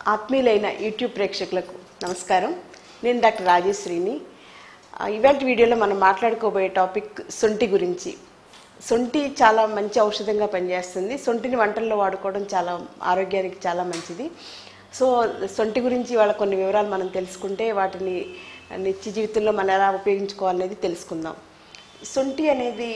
ఆత్మీయులైన YouTube ప్రేక్షకులకు నమస్కారం నేను డాక్టర్ రాజేశ్వరిని ఆ, ఇవాళ వీడియోలో మనం మాట్లాడుకోబోయే టాపిక్ సొంటి గురించి సొంటి చాలా మంచి ఔషధంగా పనిచేస్తుంది సొంటిని వంటల్లో వాడుకోవడం చాలా ఆరోగ్యానికి చాలా మంచిది సో సొంటి గురించి వాళ్ళ కొన్ని వివరాలు మనం తెలుసుకుంటే వాటిని నిత్య జీవితంలో మనం ఎలా ఉపయోగించుకోవాలనేది తెలుసుకుందాం సొంటి అనేది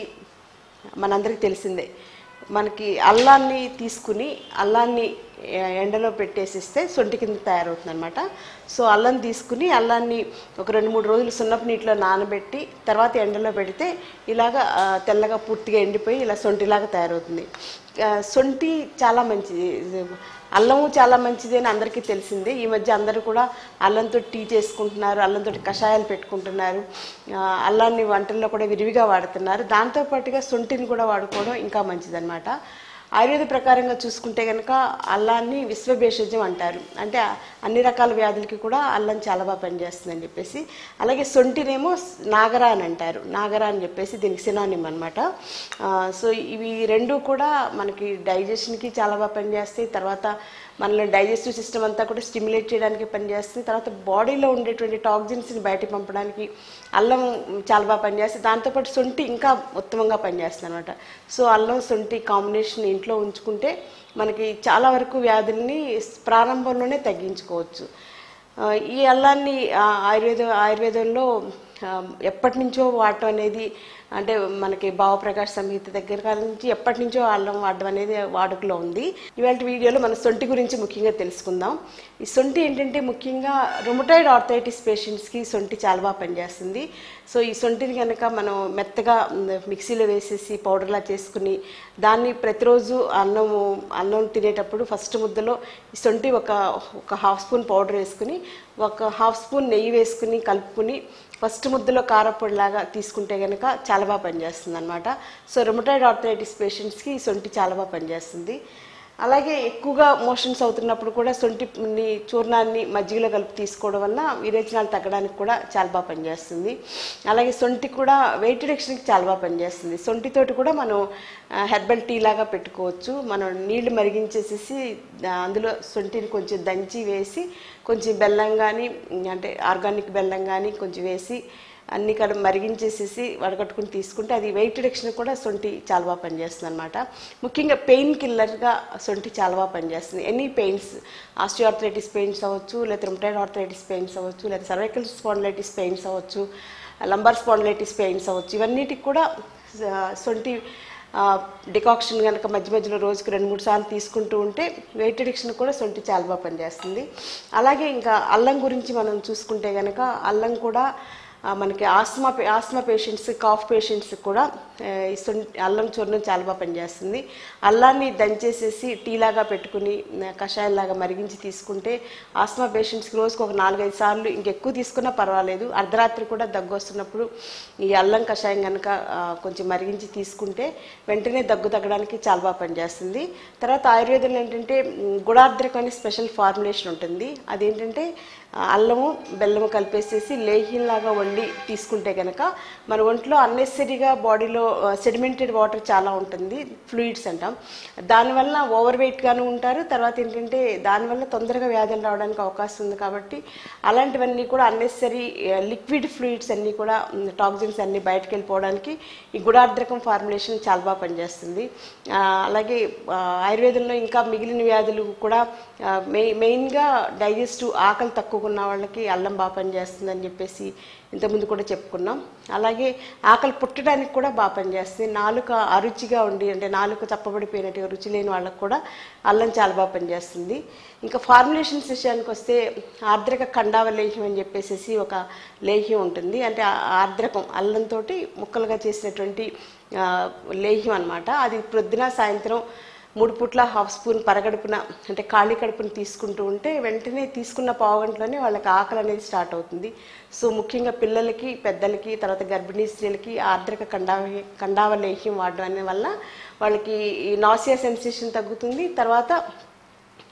మనందరికీ తెలిసిందే మనకి అల్లాన్ని తీసుకుని అల్లాన్ని ఎ- ఎండలో పెట్టేసిస్తే సొంటి కింద తయారవుతుంది అనమాట సో అల్లం తీసుకుని అల్లాన్ని ఒక రెండు మూడు రోజులు సున్నపు నీటిలో నానబెట్టి తర్వాత ఎండలో పెడితే ఇలాగా ఆ, తెల్లగా పూర్తిగా ఎండిపోయి ఇలా సొంటిలాగా తయారవుతుంది ఆ, సొంటి చాలా మంచిది ఇది అల్లము చాలా మంచిది అని అందరికీ తెలిసిందే ఈ మధ్య అందరూ కూడా అల్లంతో టీ చేసుకుంటున్నారు అల్లంతో కషాయాలు పెట్టుకుంటున్నారు ఆ, అల్లాన్ని వంటల్లో కూడా విరివిగా వాడుతున్నారు దాంతో పాటుగా సొంటిని కూడా వాడుకోవడం ఇంకా మంచిదన్నమాట ఆయుర్వేద ప్రకారంగా చూసుకుంటే కనుక అల్లాన్ని విశ్వభేషజం అంటారు అంటే అన్ని రకాల వ్యాధులకి కూడా అల్లం చాలా బాగా పనిచేస్తుందని చెప్పేసి అలాగే సొంటినేమో నాగరా అని అంటారు నాగరా అని చెప్పేసి దీనికి సినానిమ్ అనమాట సో ఇవి రెండు కూడా మనకి డైజెషన్కి చాలా బాగా పనిచేస్తాయి తర్వాత మనలో డైజెస్టివ్ సిస్టమ్ అంతా కూడా స్టిమ్యులేట్ చేయడానికి పనిచేస్తుంది తర్వాత బాడీలో ఉండేటువంటి టాక్సిన్స్ని బయటకు పంపడానికి అల్లం చాలా బాగా పనిచేస్తుంది దాంతోపాటు సొంటి ఇంకా ఉత్తమంగా పనిచేస్తుంది అనమాట సో అల్లం సొంటి కాంబినేషన్ ఇంట్లో ఉంచుకుంటే మనకి చాలా వరకు వ్యాధుల్ని ప్రారంభంలోనే తగ్గించుకోవచ్చు ఆ, ఈ అల్లాన్ని ఆ, ఆయుర్వేద ఆయుర్వేదంలో ఆ, ఎప్పటి నుంచో వాడటం అనేది అంటే మనకి భావప్రకాశ సంహిత దగ్గర కాడ నుంచి ఎప్పటి నుంచో అల్లం వాడడం అనేది వాడుకలో ఉంది ఇవాళ వీడియోలో మన సొంటి గురించి ముఖ్యంగా తెలుసుకుందాం ఈ సొంటి ఏంటంటే ముఖ్యంగా రొమటైడ్ ఆర్థరైటిస్ పేషెంట్స్కి సొంటి చాలా బాగా పనిచేస్తుంది సో ఈ సొంటిని కనుక మనం మెత్తగా మ్, మిక్సీలో వేసేసి పౌడర్లా చేసుకుని దాన్ని ప్రతిరోజు అన్నము అన్నం తినేటప్పుడు ఫస్ట్ ముద్దలో ఈ సొంటి ఒక ఒక హాఫ్ స్పూన్ పౌడర్ వేసుకుని ఒక హాఫ్ స్పూన్ నెయ్యి వేసుకుని కలుపుకుని ఫస్ట్ ముద్దలో కారపొడిలాగా తీసుకుంటే కనుక చాలా బాగా పనిచేస్తుంది అనమాట సో రొమటైడ్ ఆర్థరైటిస్ పేషెంట్స్కి ఈ సొంటి చాలా బాగా పనిచేస్తుంది అలాగే ఎక్కువగా మోషన్స్ అవుతున్నప్పుడు కూడా సొంటిని చూర్ణాన్ని మజ్జిగలో కలిపి తీసుకోవడం వల్ల విరేచనాలు తగ్గడానికి కూడా చాలా బాగా పనిచేస్తుంది అలాగే సొంటి కూడా వెయిట్ రిడక్షన్కి చాలా బాగా పనిచేస్తుంది సొంటితోటి కూడా మనం హెర్బల్ టీ లాగా పెట్టుకోవచ్చు మనం నీళ్లు మరిగించేసేసి దా- అందులో సొంటిని కొంచెం దంచి వేసి కొంచెం బెల్లం కానీ అంటే ఆర్గానిక్ బెల్లం కానీ కొంచెం వేసి అన్ని కడ మరిగించేసేసి వడగట్టుకుని తీసుకుంటే అది వెయిట్ రిడక్షన్ కూడా సొంటి చాలా బాగా పనిచేస్తుంది అనమాట ముఖ్యంగా పెయిన్ కిల్లర్గా సొంటి చాలా బాగా పనిచేస్తుంది ఎనీ పెయిన్స్ ఆస్టియోఆర్థరైటిస్ పెయిన్స్ అవ్వచ్చు లేదా రుమటైడ్ ఆర్థరైటిస్ పెయిన్స్ అవ్వచ్చు లేదా సర్వైకల్ స్పాండిలైటిస్ పెయిన్స్ అవ్వచ్చు లంబర్ స్పాండిలైటిస్ పెయిన్స్ అవ్వచ్చు ఇవన్నిటికి కూడా ఆ, సొంటి డికాక్షన్ కనుక మధ్య మధ్యలో రోజుకి రెండు మూడు సార్లు తీసుకుంటూ ఉంటే వెయిట్ రిడక్షన్ కూడా సొంటి చాలా బాగా పనిచేస్తుంది అలాగే ఇంకా అల్లం గురించి మనం చూసుకుంటే కనుక అల్లం కూడా ఆ, మనకి ఆస్మా పే- ఆస్మా పేషెంట్స్ కాఫ్ పేషెంట్స్ కూడా ఆ, ఈ సొంటి అల్లం చూర్ణం చాలా బాగా పనిచేస్తుంది అల్లాన్ని దంచేసేసి టీ లాగా పెట్టుకుని ఆ, కషాయంలాగా మరిగించి తీసుకుంటే ఆస్మా పేషెంట్స్కి రోజుకు ఒక నాలుగైదు సార్లు ఇంకెక్కువ తీసుకున్నా పర్వాలేదు అర్ధరాత్రి కూడా దగ్గు వస్తున్నప్పుడు ఈ అల్లం కషాయం కనుక ఆ, కొంచెం మరిగించి తీసుకుంటే వెంటనే దగ్గు తగ్గడానికి చాలా బాగా పనిచేస్తుంది తర్వాత ఆయుర్వేదంలో ఏంటంటే మ్, గుడార్ద్రకం అనే స్పెషల్ ఫార్ములేషన్ ఉంటుంది అదేంటంటే ఆ, అల్లము బెల్లము కలిపేసేసి లేహ్యంలాగా వండి తీసుకుంటే కనుక మన ఒంట్లో అన్నెసరీగా బాడీలో సెడిమెంటెడ్ వాటర్ చాలా ఉంటుంది ఫ్లూయిడ్స్ అంటాం దానివల్ల ఓవర్ వెయిట్గాను ఉంటారు తర్వాత ఏంటంటే దానివల్ల తొందరగా వ్యాధులు రావడానికి అవకాశం ఉంది కాబట్టి అలాంటివన్నీ కూడా అన్నెసరీ లిక్విడ్ ఫ్లూయిడ్స్ అన్నీ కూడా టాక్సిన్స్ అన్నీ బయటకు వెళ్ళిపోవడానికి ఈ గుడార్ద్రకం ఫార్ములేషన్ చాలా బాగా పనిచేస్తుంది ఆ, అలాగే ఆ, ఆయుర్వేదంలో ఇంకా మిగిలిన వ్యాధులు కూడా ఆ, మెయి మెయిన్గా డైజెస్టివ్ ఆకలి తక్కువ ఉన్న వాళ్ళకి అల్లం బాగా పనిచేస్తుందని చెప్పేసి ఇంతకుముందు కూడా చెప్పుకున్నాం అలాగే ఆకలి పుట్టడానికి కూడా బాగా పనిచేస్తుంది నాలుక అరుచిగా ఉండి అంటే నాలుక చప్పబడిపోయినట్టుగా రుచి లేని వాళ్ళకి కూడా అల్లం చాలా బాగా పనిచేస్తుంది ఇంకా ఫార్ములేషన్స్ విషయానికి వస్తే ఆర్ద్రక ఖండావ లేహ్యం అని చెప్పేసి ఒక లేహ్యం ఉంటుంది అంటే ఆ ఆర్ద్రకం అల్లంతో ముక్కలుగా చేసినటువంటి ఆ, లేహ్యం అన్నమాట అది ప్రొద్దున సాయంత్రం మూడు పూట్ల హాఫ్ స్పూన్ పరగడుపున అంటే ఖాళీ కడుపున తీసుకుంటూ ఉంటే వెంటనే తీసుకున్న పావు గంటలోనే వాళ్ళకి ఆకలి అనేది స్టార్ట్ అవుతుంది సో ముఖ్యంగా పిల్లలకి పెద్దలకి తర్వాత గర్భిణీ స్త్రీలకి ఆర్ద్రక కండావ కండావ లేహ్యం వాడడం అనే వల్ల వాళ్ళకి ఈ నాసియా సెన్సేషన్ తగ్గుతుంది తర్వాత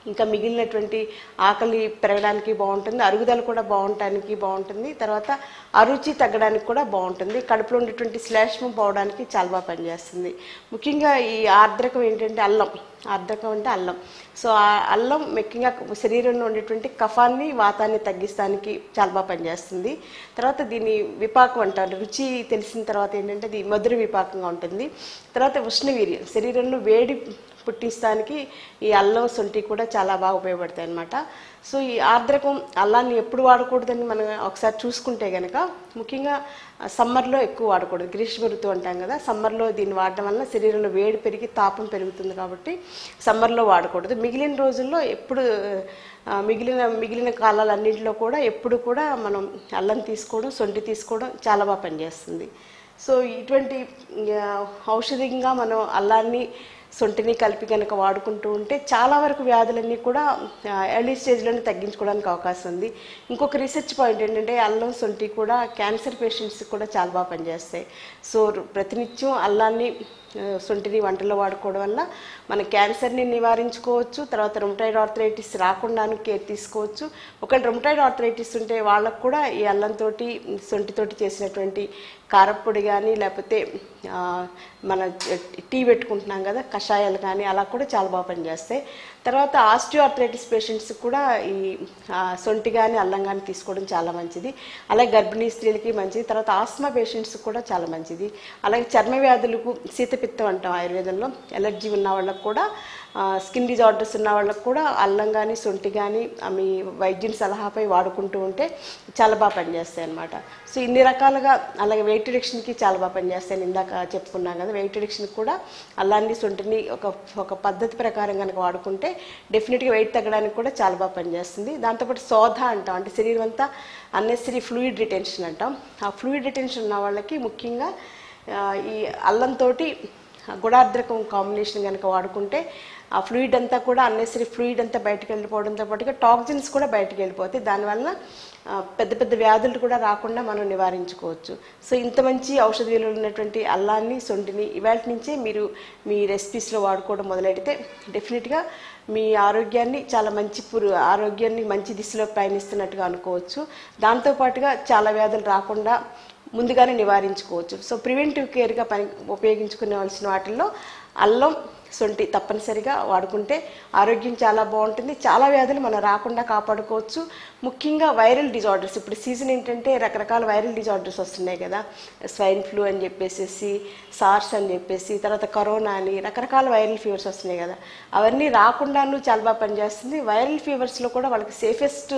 ఇంకా మిగిలినటువంటి ఆకలి పెరగడానికి బాగుంటుంది అరుగుదల కూడా బాగుండటానికి బాగుంటుంది తర్వాత అరుచి తగ్గడానికి కూడా బాగుంటుంది కడుపులో ఉండేటువంటి శ్లేష్మం పోవడానికి చాలా బాగా పనిచేస్తుంది ముఖ్యంగా ఈ ఆర్ద్రకం ఏంటంటే అల్లం ఆర్ద్రకం అంటే అల్లం సో ఆ అల్లం ముఖ్యంగా శరీరంలో ఉండేటువంటి కఫాన్ని వాతాన్ని తగ్గిస్తానికి చాలా బాగా పనిచేస్తుంది తర్వాత దీని విపాకం అంటారు రుచి తెలిసిన తర్వాత ఏంటంటే ఇది మధుర విపాకంగా ఉంటుంది తర్వాత ఉష్ణవీర్యం శరీరంలో వేడి పుట్టిస్తానికి ఈ అల్లం సొంటి కూడా చాలా బాగా ఉపయోగపడతాయి అన్నమాట సో ఈ ఆర్ద్రకం అల్లాన్ని ఎప్పుడు వాడకూడదని మనం ఒకసారి చూసుకుంటే కనుక ముఖ్యంగా సమ్మర్లో ఎక్కువ వాడకూడదు గ్రీష్మ ఋతువు అంటాం కదా సమ్మర్లో దీన్ని వాడడం వల్ల శరీరంలో వేడి పెరిగి తాపం పెరుగుతుంది కాబట్టి సమ్మర్లో వాడకూడదు మిగిలిన రోజుల్లో ఎప్పుడు ఆ, మిగిలిన మిగిలిన కాలాలన్నింటిలో కూడా ఎప్పుడు కూడా మనం అల్లం తీసుకోవడం సొంటి తీసుకోవడం చాలా బాగా పనిచేస్తుంది సో ఇటువంటి ఆ, ఔషధంగా మనం అల్లాన్ని సొంటిని కలిపి కనుక వాడుకుంటూ ఉంటే చాలా వరకు వ్యాధులన్నీ కూడా ఎర్లీ స్టేజ్లోనే తగ్గించుకోవడానికి అవకాశం ఉంది ఇంకొక రీసెర్చ్ పాయింట్ ఏంటంటే అల్లం సొంటి కూడా క్యాన్సర్ పేషెంట్స్కి కూడా చాలా బాగా పనిచేస్తాయి సో ప్రతినిత్యం అల్లాన్ని ఆ, సొంటిని వంటలో వాడుకోవడం వల్ల మన క్యాన్సర్ని నివారించుకోవచ్చు తర్వాత రొమటైడ్ ఆర్థరైటిస్ రాకుండాను కేర్ తీసుకోవచ్చు ఒకవేళ రొమటైడ్ ఆర్థరైటిస్ ఉంటే వాళ్ళకు కూడా ఈ అల్లంతో సొంటితోటి చేసినటువంటి కారప్పొడి కానీ లేకపోతే ఆ, మన టీ పెట్టుకుంటున్నాం కదా కషాయాలు కానీ అలా కూడా చాలా బాగా పనిచేస్తాయి తర్వాత ఆస్టియో ఆర్థరైటిస్ పేషెంట్స్ కూడా ఈ ఆ, సొంటి కానీ అల్లం కానీ తీసుకోవడం చాలా మంచిది అలాగే గర్భిణీ స్త్రీలకి మంచిది తర్వాత ఆస్మా పేషెంట్స్ కూడా చాలా మంచిది అలాగే చర్మ వ్యాధులకు శీతపిత్తం అంటాం ఆయుర్వేదంలో ఎలర్జీ ఉన్న వాళ్ళకు కూడా స్కిన్ డిజార్డర్స్ ఉన్న వాళ్ళకు కూడా అల్లం కానీ సొంటి కానీ మీ వైద్యుని సలహాపై వాడుకుంటూ ఉంటే చాలా బాగా పనిచేస్తాయి అన్నమాట సో ఇన్ని రకాలుగా అలాగే వెయిట్ రిడక్షన్కి చాలా బాగా పనిచేస్తాయి నేను ఇందాక చెప్పుకున్నాం కదా వెయిట్ రిడక్షన్కి కూడా అల్లాన్ని సొంటిని ఒక ఒక పద్ధతి ప్రకారం కనుక వాడుకుంటే డెఫినెట్గా వెయిట్ తగ్గడానికి కూడా చాలా బాగా పనిచేస్తుంది దాంతోపాటు శోధ అంటాం అంటే శరీరం అంతా అన్నెసరీ ఫ్లూయిడ్ రిటెన్షన్ అంటాం ఆ ఫ్లూయిడ్ రిటెన్షన్ ఉన్న వాళ్ళకి ముఖ్యంగా ఆ, ఈ అల్లంతోటి గుడార్ద్రకం కాంబినేషన్ కనుక వాడుకుంటే ఆ ఫ్లూయిడ్ అంతా కూడా అన్నెసరీ ఫ్లూయిడ్ అంతా బయటకు వెళ్ళిపోవడంతో పాటుగా టాక్సిన్స్ కూడా బయటకు వెళ్ళిపోతాయి దానివల్ల ఆ, పెద్ద పెద్ద వ్యాధులు కూడా రాకుండా మనం నివారించుకోవచ్చు సో ఇంత మంచి ఔషధ విలువలు ఉన్నటువంటి అల్లాన్ని సొంటిని ఇవాళ నుంచే మీరు మీ రెసిపీస్లో వాడుకోవడం మొదలెడితే డెఫినెట్గా మీ ఆరోగ్యాన్ని చాలా మంచి పురు ఆరోగ్యాన్ని మంచి దిశలో పయనిస్తున్నట్టుగా అనుకోవచ్చు దాంతోపాటుగా చాలా వ్యాధులు రాకుండా ముందుగానే నివారించుకోవచ్చు సో ప్రివెంటివ్ కేర్గా పని ఉపయోగించుకునేవలసిన వాటిల్లో అల్లం సొంటి తప్పనిసరిగా వాడుకుంటే ఆరోగ్యం చాలా బాగుంటుంది చాలా వ్యాధులు మనం రాకుండా కాపాడుకోవచ్చు ముఖ్యంగా వైరల్ డిజార్డర్స్ ఇప్పుడు సీజన్ ఏంటంటే రకరకాల వైరల్ డిజార్డర్స్ వస్తున్నాయి కదా స్వైన్ ఫ్లూ అని చెప్పేసి సార్స్ అని చెప్పేసి తర్వాత కరోనా అని రకరకాల వైరల్ ఫీవర్స్ వస్తున్నాయి కదా అవన్నీ రాకుండాను చాలా బాగా పనిచేస్తుంది వైరల్ ఫీవర్స్లో కూడా వాళ్ళకి సేఫెస్ట్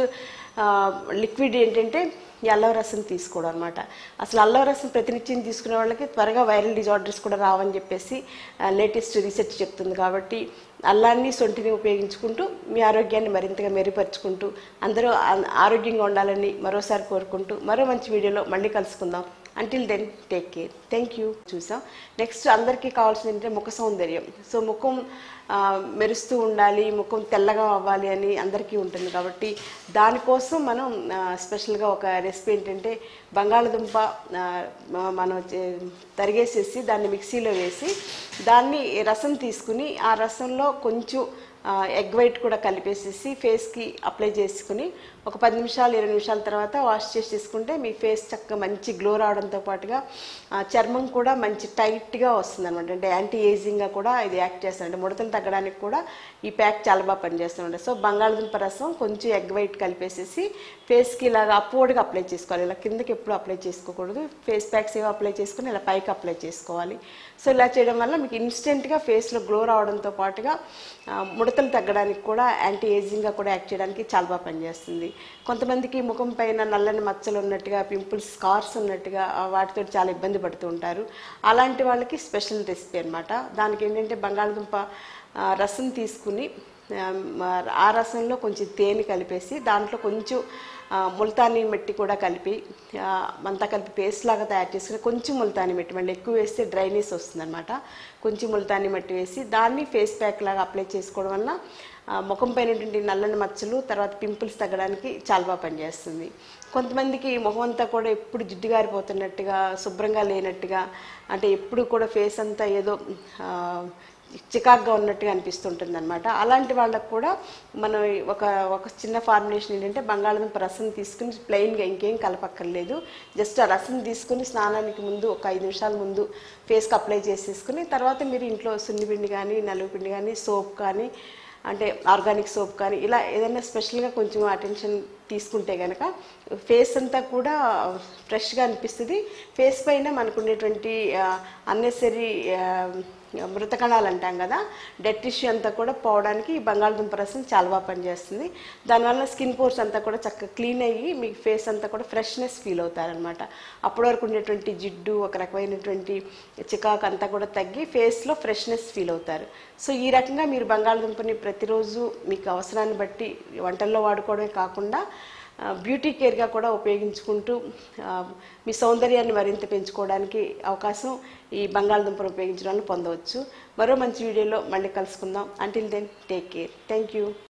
లిక్విడ్ ఏంటంటే ఈ అల్లం రసం తీసుకోవడం అనమాట అసలు అల్లం రసం ప్రతినిత్యం తీసుకునే వాళ్ళకి త్వరగా వైరల్ డిజార్డర్స్ కూడా రావని చెప్పేసి లేటెస్ట్ రీసెర్చ్ చెప్తుంది కాబట్టి అల్లాన్ని సొంటిని ఉపయోగించుకుంటూ మీ ఆరోగ్యాన్ని మరింతగా మెరుగుపరుచుకుంటూ అందరూ ఆ- ఆరోగ్యంగా ఉండాలని మరోసారి కోరుకుంటూ మరో మంచి వీడియోలో మళ్ళీ కలుసుకుందాం until then take care thank you చూసాం నెక్స్ట్ అందరికీ కావాల్సింది ఏంటంటే ముఖ సౌందర్యం సో ముఖం ఆ, మెరుస్తూ ఉండాలి ముఖం తెల్లగా అవ్వాలి అని అందరికీ ఉంటుంది కాబట్టి దానికోసం మనం ఆ, స్పెషల్గా ఒక రెసిపీ ఏంటంటే బంగాళదుంప ఆ, మ- మనం చే- తరిగేసేసి దాన్ని మిక్సీలో వేసి దాన్ని రసం తీసుకుని ఆ రసంలో కొంచెం ఎగ్ వైట్ కూడా కలిపేసేసి ఫేస్కి అప్లై చేసుకుని ఒక పది నిమిషాలు ఇరవై నిమిషాల తర్వాత వాష్ చేసి తీసుకుంటే మీ ఫేస్ చక్కగా మంచి గ్లో రావడంతో పాటుగా ఆ, చర్మం కూడా మంచి టైట్గా వస్తుంది అనమాట అంటే యాంటీ ఏజింగ్గా కూడా ఇది యాక్ట్ చేస్తుంది అంటే ముడతలు తగ్గడానికి కూడా ఈ ప్యాక్ చాలా బాగా పనిచేస్తుంది సో బంగాళదుంప రసం కొంచెం ఎగ్ వైట్ కలిపేసేసి ఫేస్కి ఇలాగ అప్వర్డ్గా అప్లై చేసుకోవాలి ఇలా కిందకి ఎప్పుడు అప్లై చేసుకోకూడదు ఫేస్ ప్యాక్స్ ఏవో అప్లై చేసుకుని ఇలా పైకి అప్లై చేసుకోవాలి సో ఇలా చేయడం వల్ల మీకు ఇన్స్టెంట్గా ఫేస్లో గ్లో రావడంతో పాటుగా ఆ, ముడతలు తగ్గడానికి కూడా యాంటీ ఏజింగ్గా కూడా యాక్ట్ చేయడానికి చాలా బాగా పనిచేస్తుంది కొంతమందికి ముఖం పైన నల్లని మచ్చలు ఉన్నట్టుగా పింపుల్స్ స్కార్స్ ఉన్నట్టుగా ఆ, వాటితో చాలా ఇబ్బంది పడుతూ ఉంటారు అలాంటి వాళ్ళకి స్పెషల్ రెసిపీ అన్నమాట దానికి ఏంటంటే బంగాళదుంప ఆ, రసం తీసుకుని ఆ, మ- ఆ రసంలో కొంచెం తేనె కలిపేసి దాంట్లో కొంచెం ఆ, ముల్తానీ మట్టి కూడా కలిపి ఆ, అంతా కలిపి పేస్ట్ లాగా తయారు చేసుకుని కొంచెం ముల్తానీ మట్టి మళ్ళీ ఎక్కువ వేస్తే డ్రైనెస్ వస్తుందన్నమాట కొంచెం ముల్తానీ మట్టి వేసి దాన్ని ఫేస్ ప్యాక్ లాగా అప్లై చేసుకోవడం వల్ల ఆ, ముఖం పైన ఉన్నటువంటి నల్లని మచ్చలు తర్వాత పింపుల్స్ తగ్గడానికి చాలా బాగా పనిచేస్తుంది కొంతమందికి ముఖం అంతా కూడా ఎప్పుడు జిడ్డు గారిపోతున్నట్టుగా శుభ్రంగా లేనట్టుగా అంటే ఎప్పుడు కూడా ఫేస్ అంతా ఏదో ఆ, చికాగ్గా ఉన్నట్టుగా అనిపిస్తుంటుంది అనమాట అలాంటి వాళ్ళకు కూడా మనం ఒక ఒక చిన్న ఫార్ములేషన్ ఏంటంటే బంగాళదుంప రసం తీసుకుని ప్లెయిన్గా ఇంకేం కలపక్కర్లేదు జస్ట్ ఆ రసం తీసుకుని స్నానానికి ముందు ఒక ఐదు నిమిషాల ముందు ఫేస్కి అప్లై చేసేసుకుని తర్వాత మీరు ఇంట్లో సున్నిపిండి కానీ నలుగుపిండి కానీ సోప్ కానీ అంటే ఆర్గానిక్ సోప్ కానీ ఇలా ఏదైనా స్పెషల్గా కొంచెం అటెన్షన్ తీసుకుంటే కనుక ఫేస్ అంతా కూడా ఫ్రెష్గా అనిపిస్తుంది ఫేస్ పైన మనకు ఉండేటువంటి అన్నెసరీ మృత కణాలు అంటాం కదా డెడ్ టిష్యూ అంతా కూడా పోవడానికి ఈ బంగాళదుంప రసం చాలా బాగా పనిచేస్తుంది దానివల్ల స్కిన్ పోర్స్ అంతా కూడా చక్కగా క్లీన్ అయ్యి మీకు ఫేస్ అంతా కూడా ఫ్రెష్నెస్ ఫీల్ అవుతారనమాట అప్పటి వరకు ఉండేటువంటి జిడ్డు ఒక రకమైనటువంటి చికాకు అంతా కూడా తగ్గి ఫేస్లో ఫ్రెష్నెస్ ఫీల్ అవుతారు సో ఈ రకంగా మీరు బంగాళదుంపని ప్రతిరోజు మీకు అవసరాన్ని బట్టి వంటల్లో వాడుకోవడమే కాకుండా ఆ, బ్యూటీ కేర్గా కూడా ఉపయోగించుకుంటూ ఆ, మీ సౌందర్యాన్ని మరింత పెంచుకోవడానికి అవకాశం ఈ బంగాళదుంపను ఉపయోగించడం వల్ల పొందవచ్చు మరో మంచి వీడియోలో మళ్ళీ కలుసుకుందాం until then take care thank you